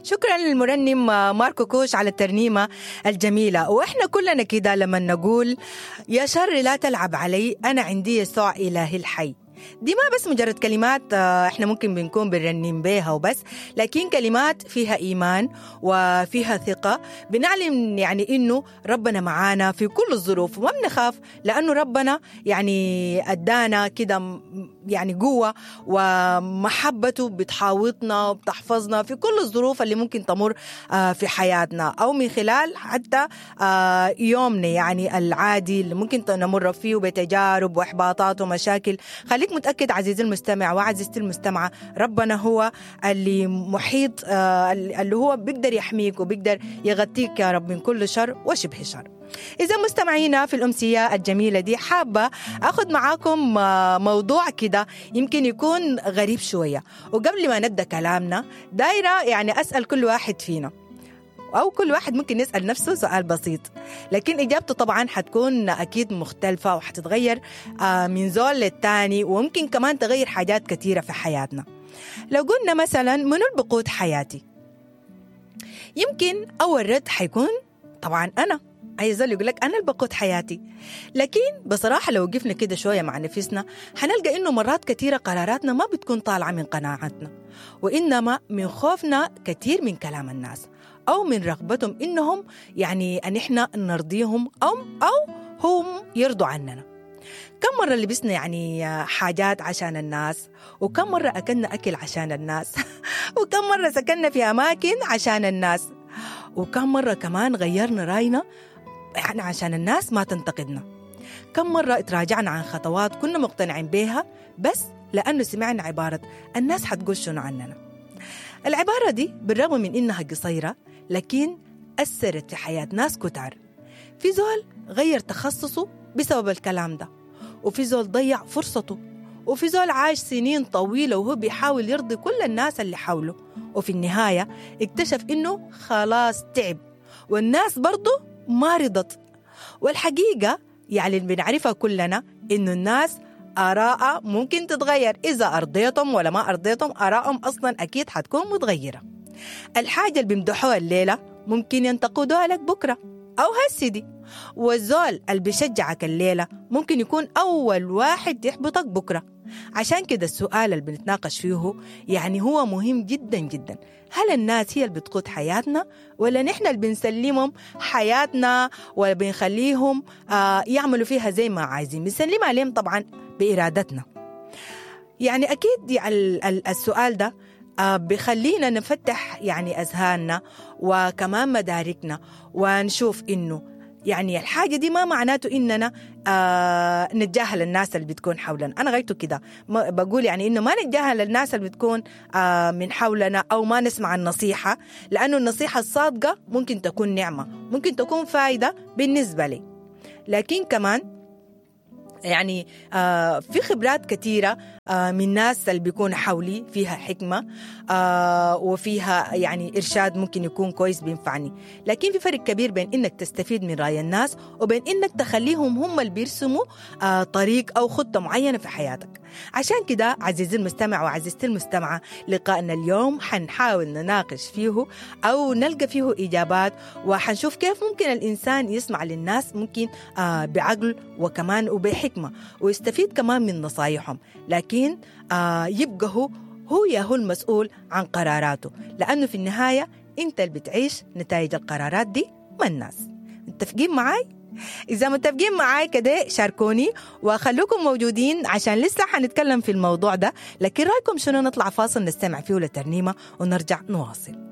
شكرا للمرنم ماركو كوش على الترنيمة الجميلة وإحنا كلنا كده لما نقول يا شر لا تلعب علي أنا عندي يسوع إلهي الحي دي ما بس مجرد كلمات آه، احنا ممكن بنكون بنرنم بيها وبس لكن كلمات فيها ايمان وفيها ثقه بنعلم يعني انه ربنا معانا في كل الظروف وما بنخاف لانه ربنا يعني ادانا كده م- يعني قوه ومحبته بتحاوطنا وبتحفظنا في كل الظروف اللي ممكن تمر آه، في حياتنا او من خلال حتى آه، يومنا يعني العادي اللي ممكن نمر فيه بتجارب واحباطات ومشاكل خليك متاكد عزيزي المستمع وعزيزتي المستمعه ربنا هو اللي محيط آه، اللي هو بيقدر يحميك وبيقدر يغطيك يا رب من كل شر وشبه شر إذا مستمعينا في الأمسية الجميلة دي حابة أخذ معاكم آه، موضوع كده يمكن يكون غريب شوية وقبل ما نبدأ كلامنا دايرة يعني أسأل كل واحد فينا أو كل واحد ممكن يسأل نفسه سؤال بسيط لكن إجابته طبعا حتكون أكيد مختلفة وحتتغير آه، من زول للتاني وممكن كمان تغير حاجات كثيرة في حياتنا لو قلنا مثلا منو اللي بقود حياتي يمكن أول رد حيكون طبعا أنا أي زول يقول لك أنا اللي بقود حياتي لكن بصراحة لو وقفنا كده شوية مع نفسنا حنلقى إنه مرات كثيرة قراراتنا ما بتكون طالعة من قناعاتنا وإنما من خوفنا كثير من كلام الناس أو من رغبتهم إنهم يعني أن إحنا نرضيهم أو أو هم يرضوا عننا كم مرة لبسنا يعني حاجات عشان الناس وكم مرة أكلنا أكل عشان الناس وكم مرة سكننا في أماكن عشان الناس وكم مرة كمان غيرنا راينا يعني عشان الناس ما تنتقدنا كم مرة اتراجعنا عن خطوات كنا مقتنعين بيها بس لأنه سمعنا عبارة الناس حتقول شنو عننا العبارة دي بالرغم من إنها قصيرة لكن أثرت في حياة ناس كتار في زول غير تخصصه بسبب الكلام ده وفي زول ضيع فرصته وفي زول عاش سنين طويلة وهو بيحاول يرضي كل الناس اللي حوله وفي النهاية اكتشف إنه خلاص تعب والناس برضه ما رضت والحقيقة يعني اللي بنعرفها كلنا إنه الناس آراء ممكن تتغير إذا أرضيتهم ولا ما أرضيتهم آراءهم أصلا أكيد حتكون متغيرة الحاجة اللي بيمدحوها الليلة ممكن ينتقدوها لك بكرة أو هالسيدي والزول اللي بيشجعك الليلة ممكن يكون أول واحد يحبطك بكرة عشان كده السؤال اللي بنتناقش فيه يعني هو مهم جدا جدا هل الناس هي اللي بتقود حياتنا ولا نحن اللي بنسلمهم حياتنا ولا بنخليهم آه يعملوا فيها زي ما عايزين بنسلمها عليهم طبعا بإرادتنا يعني أكيد يعني ال- ال- السؤال ده آه، بخلينا نفتح يعني أذهاننا وكمان مداركنا ونشوف إنه يعني الحاجة دي ما معناته إننا آه نتجاهل الناس اللي بتكون حولنا أنا غايته كده ما- بقول يعني إنه ما نتجاهل الناس اللي بتكون آه من حولنا أو ما نسمع النصيحة لأنه النصيحة الصادقة ممكن تكون نعمة ممكن تكون فايدة بالنسبة لي لكن كمان يعني آه في خبرات كثيرة آه من ناس اللي بيكونوا حولي فيها حكمة آه وفيها يعني إرشاد ممكن يكون كويس بينفعني لكن في فرق كبير بين إنك تستفيد من رأي الناس وبين إنك تخليهم هم اللي بيرسموا آه طريق أو خطة معينة في حياتك عشان كده عزيزي المستمع وعزيزتي المستمعة لقائنا اليوم حنحاول نناقش فيه أو نلقى فيه إجابات وحنشوف كيف ممكن الإنسان يسمع للناس ممكن آه بعقل وكمان وبحكمة ويستفيد كمان من نصايحهم لكن آه يبقى هو هو يا هو المسؤول عن قراراته لأنه في النهاية أنت اللي بتعيش نتائج القرارات دي ما الناس متفقين معاي؟ إذا متفقين معاي كده شاركوني وخلوكم موجودين عشان لسه حنتكلم في الموضوع ده لكن رأيكم شنو نطلع فاصل نستمع فيه لترنيمة ونرجع نواصل